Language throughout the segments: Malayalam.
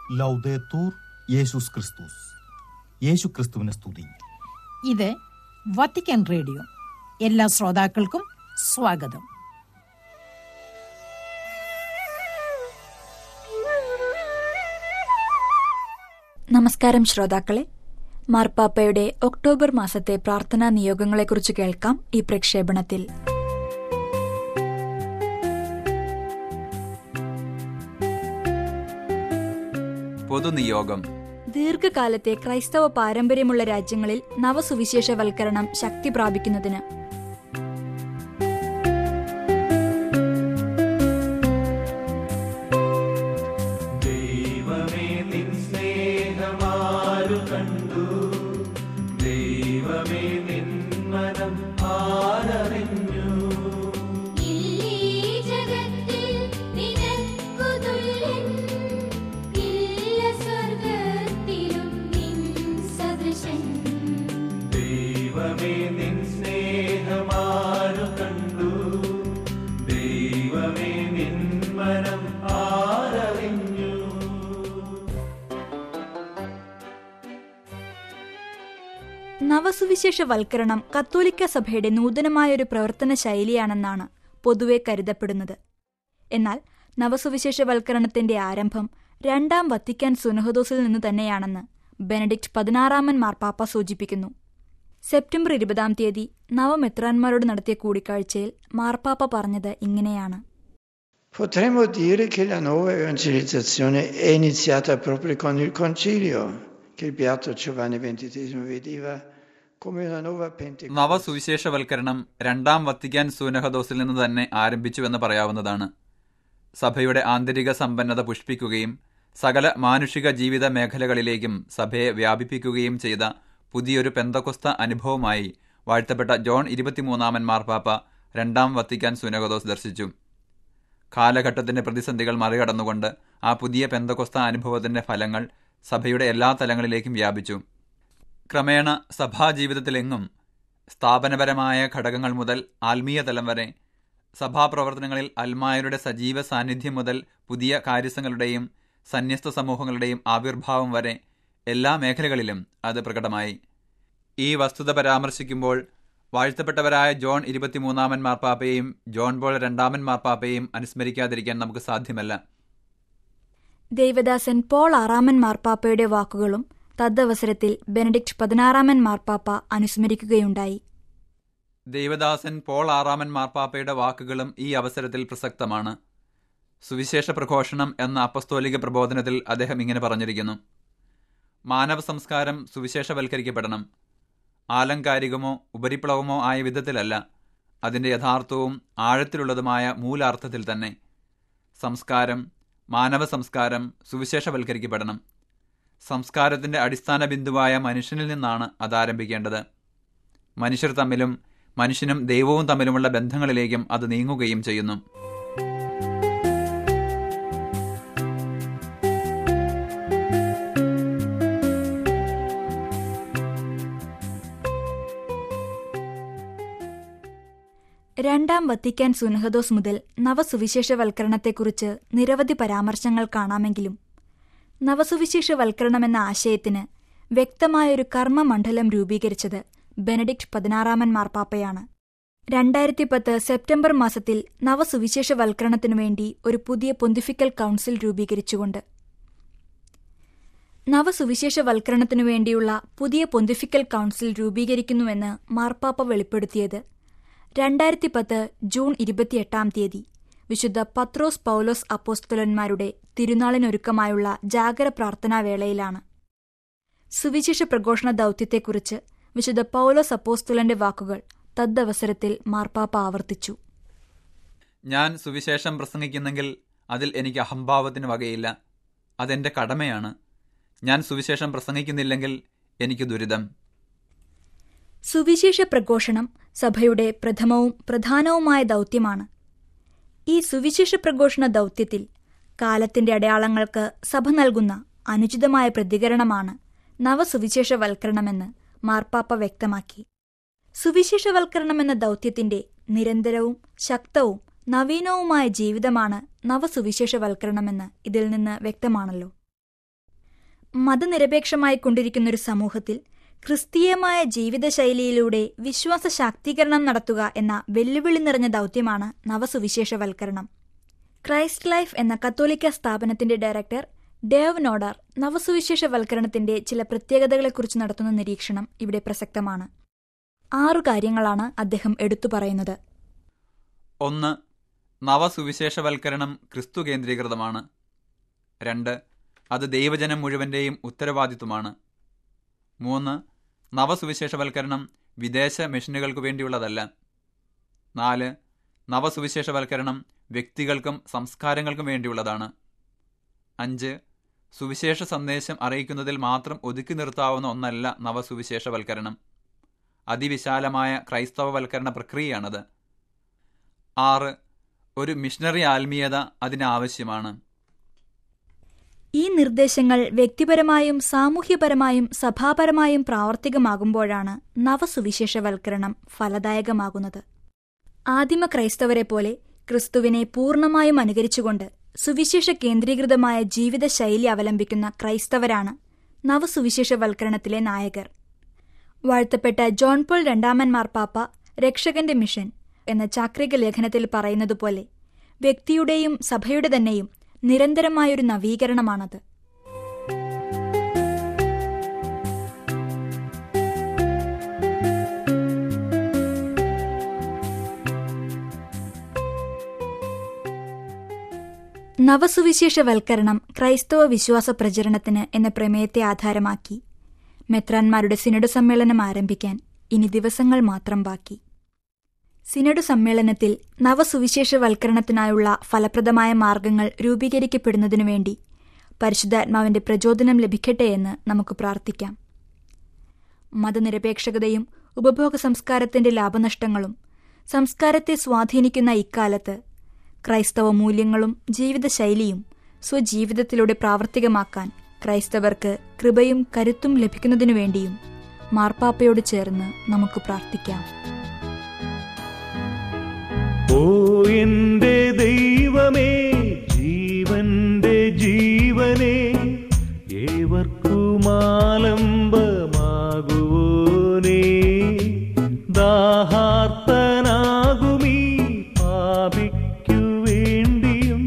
ലൗദേത്തൂർ യേശുസ് ക്രിസ്തുസ് യേശു ക്രിസ്തുവിനെ സ്തുതി ഇത് വത്തിക്കാൻ റേഡിയോ എല്ലാ ശ്രോതാക്കൾക്കും സ്വാഗതം നമസ്കാരം ശ്രോതാക്കളെ മാർപ്പാപ്പയുടെ ഒക്ടോബർ മാസത്തെ പ്രാർത്ഥനാ നിയോഗങ്ങളെക്കുറിച്ച് കേൾക്കാം ഈ പ്രക്ഷേപണത്തിൽ പൊതുനിയോഗം ദീർഘകാലത്തെ ക്രൈസ്തവ പാരമ്പര്യമുള്ള രാജ്യങ്ങളിൽ നവസുവിശേഷവൽക്കരണം ശക്തി പ്രാപിക്കുന്നതിന് ദൈവമേ നിൻ സ്നേഹമാരു കണ്ടു ദൈവമേ നിൻ മനം ആരറിഞ്ഞു ഇല്ലീ ജഗത്തിൽ നിനക്കു തുല്യൻ ഇല്ല സ്വർഗത്തിലും നിൻ സദൃശൻ ദൈവമേ നിൻ സ്നേഹമാരു കണ്ടു ദൈവമേ നിൻ മനം ആരറിഞ്ഞു നവസുവിശേഷവൽക്കരണം കത്തോലിക്ക സഭയുടെ നൂതനമായൊരു പ്രവർത്തന ശൈലിയാണെന്നാണ് പൊതുവെ കരുതപ്പെടുന്നത് എന്നാൽ നവസുവിശേഷവൽക്കരണത്തിന്റെ ആരംഭം രണ്ടാം വത്തിക്കാൻ സുനഹദോസിൽ നിന്ന് തന്നെയാണെന്ന് ബെനഡിക്ട് പതിനാറാമൻ മാർപ്പാപ്പ സൂചിപ്പിക്കുന്നു സെപ്റ്റംബർ ഇരുപതാം തീയതി നവമെത്രാന്മാരോട് നടത്തിയ കൂടിക്കാഴ്ചയിൽ മാർപ്പാപ്പ പറഞ്ഞത് ഇങ്ങനെയാണ് Potremmo dire che la nuova evangelizzazione è iniziata proprio con il concilio, che il beato Giovanni XXIII vedeva come una nuova Pentecoste. നവസുവിശേഷവൽക്കരണം രണ്ടാം വത്തിക്കാൻ സൂനഹദോസിൽ നിന്ന് തന്നെ ആരംഭിച്ചുവെന്ന് പറയാവുന്നതാണ് സഭയുടെ ആന്തരിക സമ്പന്നത പുഷ്പിക്കുകയും സകല മാനുഷിക ജീവിത മേഖലകളിലേക്കും സഭയെ വ്യാപിപ്പിക്കുകയും ചെയ്ത പുതിയൊരു പെന്തക്കൊസ്ത അനുഭവമായി വാഴ്ത്തപ്പെട്ട ജോൺ ഇരുപത്തിമൂന്നാമൻ മാർപ്പാപ്പ രണ്ടാം വത്തിക്കാൻ സൂനഹദോസ് ദർശിച്ചു കാലഘട്ടത്തിന്റെ പ്രതിസന്ധികൾ മറികടന്നുകൊണ്ട് ആ പുതിയ പെന്തക്കൊസ്ത അനുഭവത്തിന്റെ ഫലങ്ങൾ സഭയുടെ എല്ലാ തലങ്ങളിലേക്കും വ്യാപിച്ചു ക്രമേണ സഭാജീവിതത്തിലെങ്ങും സ്ഥാപനപരമായ ഘടകങ്ങൾ മുതൽ ആത്മീയ തലം വരെ സഭാപ്രവർത്തനങ്ങളിൽ അൽമായരുടെ സജീവ സാന്നിധ്യം മുതൽ പുതിയ കാര്യസ്ഥങ്ങളുടെയും സന്യസ്ത സമൂഹങ്ങളുടെയും ആവിർഭാവം വരെ എല്ലാ മേഖലകളിലും അത് പ്രകടമായി ഈ വസ്തുത പരാമർശിക്കുമ്പോൾ വാഴ്ത്തപ്പെട്ടവരായ ജോൺ ഇരുപത്തിമൂന്നാമൻ മാർപ്പാപ്പയെയും ജോൺ പോൾ രണ്ടാമൻ മാർപ്പാപ്പയെയും അനുസ്മരിക്കാതിരിക്കാൻ നമുക്ക് സാധ്യമല്ല ദേവദാസൻ പോൾ ആറാമൻ മാർപ്പാപ്പയുടെ വാക്കുകളും തദ്വസരത്തിൽ ബെനഡിക്ട് പതിനാറാമൻ മാർപ്പാപ്പ അനുസ്മരിക്കുകയുണ്ടായി ദേവദാസൻ പോൾ ആറാമൻ മാർപ്പാപ്പയുടെ വാക്കുകളും ഈ അവസരത്തിൽ പ്രസക്തമാണ് സുവിശേഷ പ്രഘോഷണം എന്ന അപ്പസ്തോലിക പ്രബോധനത്തിൽ അദ്ദേഹം ഇങ്ങനെ പറഞ്ഞിരിക്കുന്നു മാനവ സംസ്കാരം സുവിശേഷവൽക്കരിക്കപ്പെടണം ആലങ്കാരികമോ ഉപരിപ്ലവമോ ആയ വിധത്തിലല്ല അതിൻ്റെ യഥാർത്ഥവും ആഴത്തിലുള്ളതുമായ മൂലാർത്ഥത്തിൽ തന്നെ സംസ്കാരം മാനവ സംസ്കാരം സുവിശേഷവൽക്കരിക്കപ്പെടണം സംസ്കാരത്തിൻ്റെ അടിസ്ഥാന ബിന്ദുവായ മനുഷ്യനിൽ നിന്നാണ് അത് ആരംഭിക്കേണ്ടത് മനുഷ്യർ തമ്മിലും മനുഷ്യനും ദൈവവും തമ്മിലുമുള്ള ബന്ധങ്ങളിലേക്കും അത് നീങ്ങുകയും ചെയ്യുന്നു രണ്ടാം വത്തിക്കാൻ സുനഹദോസ് മുതൽ നവസുവിശേഷവൽക്കരണത്തെക്കുറിച്ച് നിരവധി പരാമർശങ്ങൾ കാണാമെങ്കിലും നവസുവിശേഷവൽക്കരണമെന്ന ആശയത്തിന് വ്യക്തമായൊരു കർമ്മമണ്ഡലം രൂപീകരിച്ചത് ബെനഡിക്ട് പതിനാറാമൻ മാർപ്പാപ്പയാണ് രണ്ടായിരത്തി പത്ത് സെപ്റ്റംബർ മാസത്തിൽ നവസുവിശേഷവൽക്കരണത്തിനു വേണ്ടി ഒരു പുതിയ പൊന്തിഫിക്കൽ കൗൺസിൽ രൂപീകരിച്ചുകൊണ്ട് നവസുവിശേഷവൽക്കരണത്തിനു വേണ്ടിയുള്ള പുതിയ പൊന്തിഫിക്കൽ കൗൺസിൽ രൂപീകരിക്കുന്നുവെന്ന് മാർപ്പാപ്പ വെളിപ്പെടുത്തിയത് രണ്ടായിരത്തി പത്ത് ജൂൺ ഇരുപത്തിയെട്ടാം തീയതി വിശുദ്ധ പത്രോസ് പൗലോസ് അപ്പോസ്തലന്മാരുടെ തിരുനാളിനൊരുക്കമായുള്ള ജാഗര പ്രാർത്ഥനാ വേളയിലാണ് സുവിശേഷ പ്രഘോഷണ ദൗത്യത്തെക്കുറിച്ച് വിശുദ്ധ പൗലോസ് അപ്പോസ്തലന്റെ വാക്കുകൾ തദ്വസരത്തിൽ മാർപ്പാപ്പ ആവർത്തിച്ചു ഞാൻ സുവിശേഷം പ്രസംഗിക്കുന്നെങ്കിൽ അതിൽ എനിക്ക് അഹംഭാവത്തിന് വകയില്ല അതെന്റെ കടമയാണ് ഞാൻ സുവിശേഷം പ്രസംഗിക്കുന്നില്ലെങ്കിൽ എനിക്ക് ദുരിതം സുവിശേഷ പ്രഘോഷണം സഭയുടെ പ്രഥമവും പ്രധാനവുമായ ദൗത്യമാണ് ഈ സുവിശേഷ പ്രഘോഷണ ദൗത്യത്തിൽ കാലത്തിന്റെ അടയാളങ്ങൾക്ക് സഭ നൽകുന്ന അനുചിതമായ പ്രതികരണമാണ് നവസുവിശേഷവൽക്കരണമെന്ന് മാർപ്പാപ്പ വ്യക്തമാക്കി സുവിശേഷവൽക്കരണമെന്ന ദൗത്യത്തിന്റെ നിരന്തരവും ശക്തവും നവീനവുമായ ജീവിതമാണ് നവസുവിശേഷവൽക്കരണമെന്ന് ഇതിൽ നിന്ന് വ്യക്തമാണല്ലോ മതനിരപേക്ഷമായി കൊണ്ടിരിക്കുന്ന ഒരു സമൂഹത്തിൽ ക്രിസ്തീയമായ ജീവിതശൈലിയിലൂടെ വിശ്വാസ ശാക്തീകരണം നടത്തുക എന്ന വെല്ലുവിളി നിറഞ്ഞ ദൗത്യമാണ് നവസുവിശേഷവൽക്കരണം ക്രൈസ്റ്റ് ലൈഫ് എന്ന കത്തോലിക്ക സ്ഥാപനത്തിന്റെ ഡയറക്ടർ ഡേവ് നോഡാർ നവസുവിശേഷവൽക്കരണത്തിന്റെ ചില പ്രത്യേകതകളെക്കുറിച്ച് നടത്തുന്ന നിരീക്ഷണം ഇവിടെ പ്രസക്തമാണ് ആറു കാര്യങ്ങളാണ് അദ്ദേഹം എടുത്തു പറയുന്നത് ഒന്ന് നവസുവിശേഷവൽക്കരണം ക്രിസ്തു കേന്ദ്രീകൃതമാണ് രണ്ട് അത് ദൈവജനം മുഴുവൻ്റെയും ഉത്തരവാദിത്വമാണ് മൂന്ന് നവസുവിശേഷവൽക്കരണം വിദേശ മിഷനുകൾക്ക് വേണ്ടിയുള്ളതല്ല നാല് നവസുവിശേഷവൽക്കരണം വ്യക്തികൾക്കും സംസ്കാരങ്ങൾക്കും വേണ്ടിയുള്ളതാണ് അഞ്ച് സുവിശേഷ സന്ദേശം അറിയിക്കുന്നതിൽ മാത്രം ഒതുക്കി നിർത്താവുന്ന ഒന്നല്ല നവസുവിശേഷവൽക്കരണം അതിവിശാലമായ ക്രൈസ്തവവൽക്കരണ പ്രക്രിയയാണത് ആറ് ഒരു മിഷണറി ആത്മീയത അതിനാവശ്യമാണ് ഈ നിർദ്ദേശങ്ങൾ വ്യക്തിപരമായും സാമൂഹ്യപരമായും സഭാപരമായും പ്രാവർത്തികമാകുമ്പോഴാണ് നവസുവിശേഷവൽക്കരണം ഫലദായകമാകുന്നത് ആദിമ ക്രൈസ്തവരെ പോലെ ക്രിസ്തുവിനെ പൂർണ്ണമായും അനുകരിച്ചുകൊണ്ട് സുവിശേഷ കേന്ദ്രീകൃതമായ ജീവിതശൈലി അവലംബിക്കുന്ന ക്രൈസ്തവരാണ് നവസുവിശേഷവൽക്കരണത്തിലെ നായകർ വാഴ്ത്തപ്പെട്ട ജോൺ പോൾ രണ്ടാമൻ മാർപ്പാപ്പ രക്ഷകന്റെ മിഷൻ എന്ന ചാക്രിക ലേഖനത്തിൽ പറയുന്നതുപോലെ വ്യക്തിയുടെയും സഭയുടെ തന്നെയും നിരന്തരമായൊരു നവീകരണമാണത് നവസുവിശേഷവൽക്കരണം ക്രൈസ്തവ വിശ്വാസ പ്രചരണത്തിന് എന്ന പ്രമേയത്തെ ആധാരമാക്കി മെത്രാന്മാരുടെ സിനഡ് സമ്മേളനം ആരംഭിക്കാൻ ഇനി ദിവസങ്ങൾ മാത്രം ബാക്കി സിനഡ് സമ്മേളനത്തിൽ നവസുവിശേഷവൽക്കരണത്തിനായുള്ള ഫലപ്രദമായ മാർഗങ്ങൾ രൂപീകരിക്കപ്പെടുന്നതിനു വേണ്ടി പരിശുദ്ധാത്മാവിന്റെ പ്രചോദനം ലഭിക്കട്ടെ എന്ന് നമുക്ക് പ്രാർത്ഥിക്കാം മതനിരപേക്ഷതയും ഉപഭോഗ സംസ്കാരത്തിന്റെ ലാഭനഷ്ടങ്ങളും സംസ്കാരത്തെ സ്വാധീനിക്കുന്ന ഇക്കാലത്ത് ക്രൈസ്തവ മൂല്യങ്ങളും ജീവിതശൈലിയും സ്വജീവിതത്തിലൂടെ പ്രാവർത്തികമാക്കാൻ ക്രൈസ്തവർക്ക് കൃപയും കരുത്തും ലഭിക്കുന്നതിനു വേണ്ടിയും മാർപ്പാപ്പയോട് ചേർന്ന് നമുക്ക് പ്രാർത്ഥിക്കാം ഓ എന്റെ ദൈവമേ ജീവന്റെ ജീവനെ ഏവർക്കുമാലംബമാകുവോനേ ദാഹാർത്തനാകുമീ പാപിക്കു വേണ്ടിയും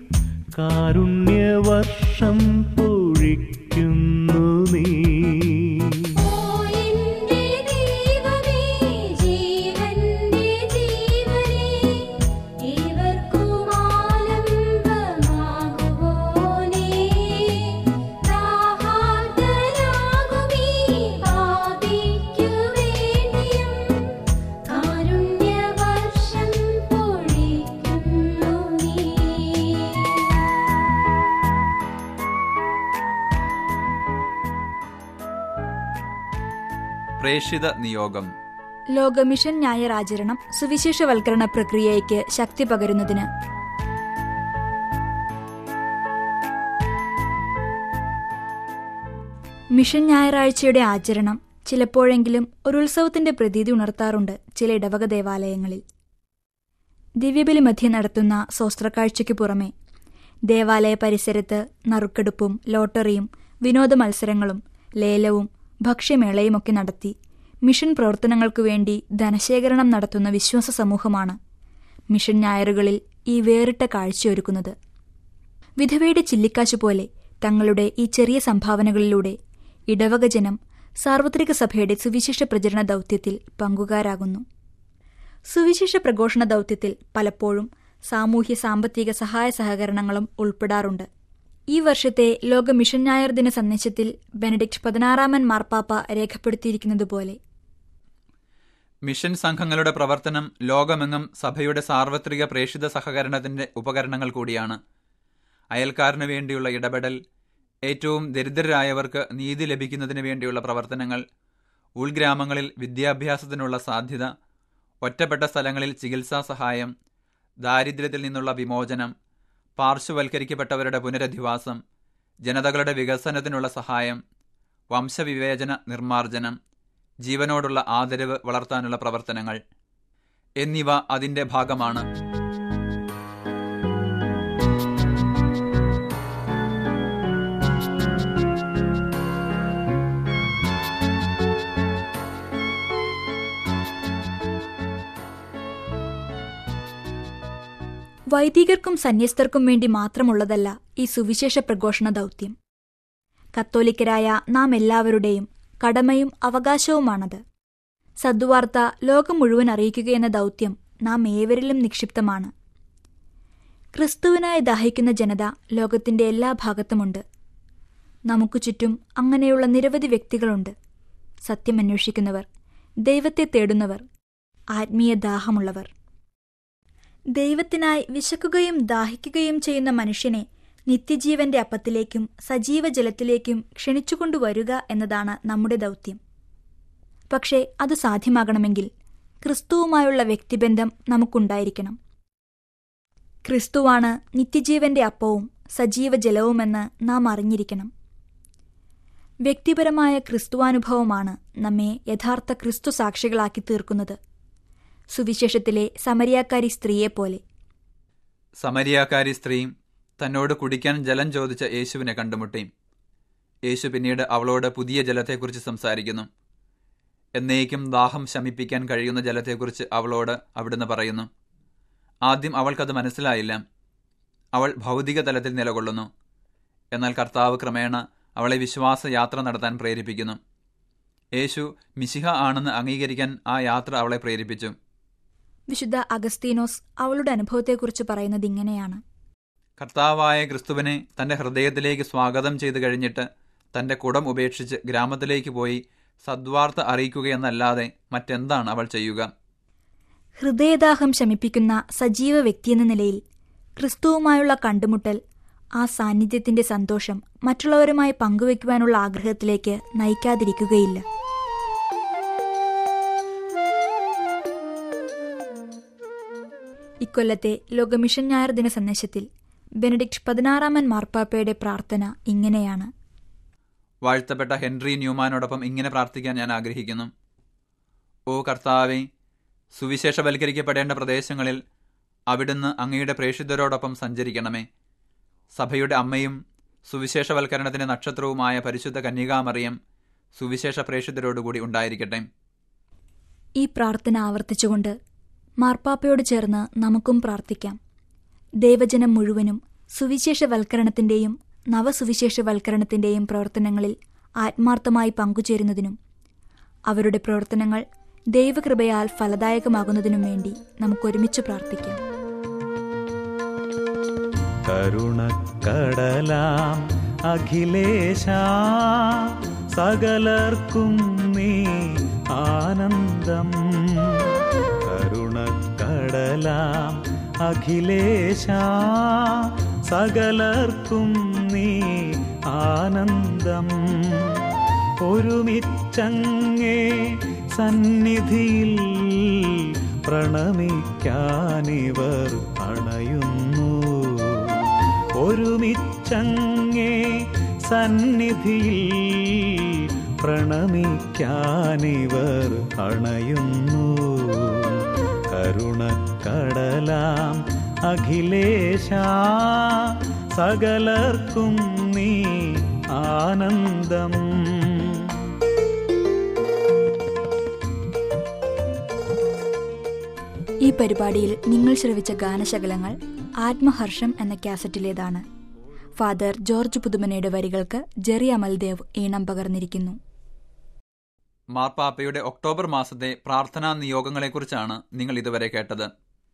കാരുണ്യവർഷം പൊഴിക്കുന്നു നീ ഓ എന്റെ ദൈവമേ ജീവന്റെ ജീവനേ ഏവർക്കും ആലംബമാകുവോനേ ദാഹാർത്തനാകുമീ പാപിക്കു വേണ്ടിയും കാരുണ്യവർഷം പൊഴിക്കുന്നു നീ പ്രേഷിത നിയോഗം ലോക മിഷൻ ഞായർ ആചരണം സുവിശേഷവൽക്കരണ പ്രക്രിയയ്ക്ക് ശക്തി പകരുന്നതിന് മിഷൻ ഞായറാഴ്ചയുടെ ആചരണം ചിലപ്പോഴെങ്കിലും ഒരു ഉത്സവത്തിന്റെ പ്രതീതി ഉണർത്താറുണ്ട് ചില ഇടവക ദേവാലയങ്ങളിൽ ദിവ്യബലി മധ്യ നടത്തുന്ന സ്വസ്ത്രക്കാഴ്ചയ്ക്ക് പുറമെ ദേവാലയ പരിസരത്ത് നറുക്കെടുപ്പും ലോട്ടറിയും വിനോദ മത്സരങ്ങളും ലേലവും ഭക്ഷ്യമേളയുമൊക്കെ നടത്തി മിഷൻ പ്രവർത്തനങ്ങൾക്കു വേണ്ടി ധനശേഖരണം നടത്തുന്ന വിശ്വാസ സമൂഹമാണ് മിഷൻ ഞായറുകളിൽ ഈ വേറിട്ട കാഴ്ചയൊരുക്കുന്നത് വിധവയുടെ ചില്ലിക്കാശ് പോലെ തങ്ങളുടെ ഈ ചെറിയ സംഭാവനകളിലൂടെ ഇടവക ജനം സാർവത്രിക സഭയുടെ സുവിശേഷ പ്രചരണ ദൗത്യത്തിൽ പങ്കുകാരാകുന്നു സുവിശേഷ പ്രഘോഷണ ദൗത്യത്തിൽ പലപ്പോഴും സാമൂഹ്യ സാമ്പത്തിക സഹായ സഹകരണങ്ങളും ഉൾപ്പെടാറുണ്ട് ഈ വർഷത്തെ ലോക മിഷൻ ഞായർ ദിന സന്ദേശത്തിൽ ബെനഡിക്ട് പതിനാറാമൻ മാർപ്പാപ്പ രേഖപ്പെടുത്തിയിരിക്കുന്നതുപോലെ മിഷൻ സംഘങ്ങളുടെ പ്രവർത്തനം ലോകമെങ്ങും സഭയുടെ സാർവത്രിക പ്രേഷിത സഹകരണത്തിന്റെ ഉപകരണങ്ങൾ കൂടിയാണ് അയൽക്കാരനു വേണ്ടിയുള്ള ഇടപെടൽ ഏറ്റവും ദരിദ്രരായവർക്ക് നീതി ലഭിക്കുന്നതിന് വേണ്ടിയുള്ള പ്രവർത്തനങ്ങൾ ഉൾഗ്രാമങ്ങളിൽ വിദ്യാഭ്യാസത്തിനുള്ള സാധ്യത ഒറ്റപ്പെട്ട സ്ഥലങ്ങളിൽ ചികിത്സാ സഹായം ദാരിദ്ര്യത്തിൽ നിന്നുള്ള വിമോചനം പാർശ്വവൽക്കരിക്കപ്പെട്ടവരുടെ പുനരധിവാസം ജനതകളുടെ വികസനത്തിനുള്ള സഹായം വംശവിവേചന നിർമ്മാർജ്ജനം ജീവനോടുള്ള ആദരവ് വളർത്താനുള്ള പ്രവർത്തനങ്ങൾ എന്നിവ അതിന്റെ ഭാഗമാണ് വൈദികർക്കും സന്യസ്തർക്കും വേണ്ടി മാത്രമുള്ളതല്ല ഈ സുവിശേഷ പ്രഘോഷണ ദൗത്യം കത്തോലിക്കരായ നാം എല്ലാവരുടെയും കടമയും അവകാശവുമാണത് സദ്വാർത്ത ലോകം മുഴുവൻ അറിയിക്കുകയെന്ന ദൗത്യം നാം ഏവരിലും നിക്ഷിപ്തമാണ് ക്രിസ്തുവിനായി ദാഹിക്കുന്ന ജനത ലോകത്തിന്റെ എല്ലാ ഭാഗത്തുമുണ്ട് നമുക്കു ചുറ്റും അങ്ങനെയുള്ള നിരവധി വ്യക്തികളുണ്ട് സത്യമന്വേഷിക്കുന്നവർ ദൈവത്തെ തേടുന്നവർ ആത്മീയ ദാഹമുള്ളവർ ദൈവത്തിനായി വിശക്കുകയും ദാഹിക്കുകയും ചെയ്യുന്ന മനുഷ്യനെ നിത്യജീവന്റെ അപ്പത്തിലേക്കും സജീവ ജലത്തിലേക്കും ക്ഷണിച്ചുകൊണ്ടുവരിക എന്നതാണ് നമ്മുടെ ദൗത്യം പക്ഷേ അത് സാധ്യമാകണമെങ്കിൽ ക്രിസ്തുവുമായുള്ള വ്യക്തിബന്ധം നമുക്കുണ്ടായിരിക്കണം ക്രിസ്തുവാണ് നിത്യജീവന്റെ അപ്പവും സജീവ ജലവുമെന്ന് നാം അറിഞ്ഞിരിക്കണം വ്യക്തിപരമായ ക്രിസ്തുവാനുഭവമാണ് നമ്മെ യഥാർത്ഥ ക്രിസ്തു സാക്ഷികളാക്കി തീർക്കുന്നത് സുവിശേഷത്തിലെ സമരിയാക്കാരി സ്ത്രീയെപ്പോലെ സമരിയാക്കാരി സ്ത്രീയും തന്നോട് കുടിക്കാൻ ജലം ചോദിച്ച യേശുവിനെ കണ്ടുമുട്ടി യേശു പിന്നീട് അവളോട് പുതിയ ജലത്തെക്കുറിച്ച് സംസാരിക്കുന്നു എന്നേക്കും ദാഹം ശമിപ്പിക്കാൻ കഴിയുന്ന ജലത്തെക്കുറിച്ച് അവളോട് അവിടുന്ന് പറയുന്നു ആദ്യം അവൾക്കത് മനസ്സിലായില്ല അവൾ ഭൗതിക തലത്തിൽ നിലകൊള്ളുന്നു എന്നാൽ കർത്താവ് ക്രമേണ അവളെ വിശ്വാസ യാത്ര നടത്താൻ പ്രേരിപ്പിക്കുന്നു യേശു മിശിഹ ആണെന്ന് അംഗീകരിക്കാൻ ആ യാത്ര അവളെ പ്രേരിപ്പിച്ചു വിശുദ്ധ അഗസ്തീനോസ് അവളുടെ അനുഭവത്തെക്കുറിച്ച് പറയുന്നത് ഇങ്ങനെയാണ് കർത്താവായ ക്രിസ്തുവിനെ തന്റെ ഹൃദയത്തിലേക്ക് സ്വാഗതം ചെയ്തു കഴിഞ്ഞിട്ട് തന്റെ കുടം ഉപേക്ഷിച്ച് ഗ്രാമത്തിലേക്ക് പോയി സദ്വാർത്ത അറിയിക്കുകയെന്നല്ലാതെ മറ്റെന്താണ് അവൾ ചെയ്യുക ഹൃദയദാഹം ശമിപ്പിക്കുന്ന സജീവ വ്യക്തിയെന്ന നിലയിൽ ക്രിസ്തുവുമായുള്ള കണ്ടുമുട്ടൽ ആ സാന്നിധ്യത്തിന്റെ സന്തോഷം മറ്റുള്ളവരുമായി പങ്കുവയ്ക്കുവാനുള്ള ആഗ്രഹത്തിലേക്ക് നയിക്കാതിരിക്കുകയില്ല ഇക്കൊല്ലത്തെ ലോക മിഷൻ ഞായർ ദിന സന്ദേശത്തിൽ ബെനഡിക്ട് പതിനാറാമൻ മാർപ്പാപ്പയുടെ പ്രാർത്ഥന ഇങ്ങനെയാണ് വാഴ്ത്തപ്പെട്ട ഹെൻറി ന്യൂമാനോടൊപ്പം ഇങ്ങനെ പ്രാർത്ഥിക്കാൻ ഞാൻ ആഗ്രഹിക്കുന്നു ഓ കർത്താവെ സുവിശേഷവൽക്കരിക്കപ്പെടേണ്ട പ്രദേശങ്ങളിൽ അവിടുന്ന് അങ്ങയുടെ പ്രേക്ഷിതരോടൊപ്പം സഞ്ചരിക്കണമേ സഭയുടെ അമ്മയും സുവിശേഷവൽക്കരണത്തിന്റെ നക്ഷത്രവുമായ പരിശുദ്ധ കന്യകാമറിയം സുവിശേഷ പ്രേക്ഷിതരോടുകൂടി ഉണ്ടായിരിക്കട്ടെ ഈ പ്രാർത്ഥന ആവർത്തിച്ചുകൊണ്ട് മാർപ്പാപ്പയോട് ചേർന്ന് നമുക്കും പ്രാർത്ഥിക്കാം ദൈവജനം മുഴുവനും സുവിശേഷവൽക്കരണത്തിന്റെയും നവസുവിശേഷവൽക്കരണത്തിന്റെയും പ്രവർത്തനങ്ങളിൽ ആത്മാർത്ഥമായി പങ്കുചേരുന്നതിനും അവരുടെ പ്രവർത്തനങ്ങൾ ദൈവകൃപയാൽ ഫലദായകമാകുന്നതിനും വേണ്ടി നമുക്കൊരുമിച്ച് പ്രാർത്ഥിക്കാം കരുണക്കടലാം അഖിലേശ സകലർക്കും നീ ആനന്ദം കരുണക്കടലാം അഖിലേശ സകലർക്കും നീ ആനന്ദം ഒരുമിച്ചങ്ങേ സന്നിധിയിൽ പ്രണമിക്കാനിവർ അണയുന്നു ഒരുമിച്ചങ്ങേ സന്നിധിയിൽ പ്രണമിക്കാനിവർ അണയുന്നു കരുണക്കടലാം അഖിലേശ സകലർക്കും നീ ആനന്ദം ഈ പരിപാടിയിൽ നിങ്ങൾ ശ്രവിച്ച ഗാനശകലങ്ങൾ ആത്മഹർഷം എന്ന കാസറ്റിലേതാണ് ഫാദർ ജോർജ് പുതുമനയുടെ വരികൾക്ക് ജെറി അമൽദേവ് ഈണം പകർന്നിരിക്കുന്നു മാർപ്പാപ്പയുടെ ഒക്ടോബർ മാസത്തെ പ്രാർത്ഥനാ നിയോഗങ്ങളെക്കുറിച്ചാണ് നിങ്ങൾ ഇതുവരെ കേട്ടത്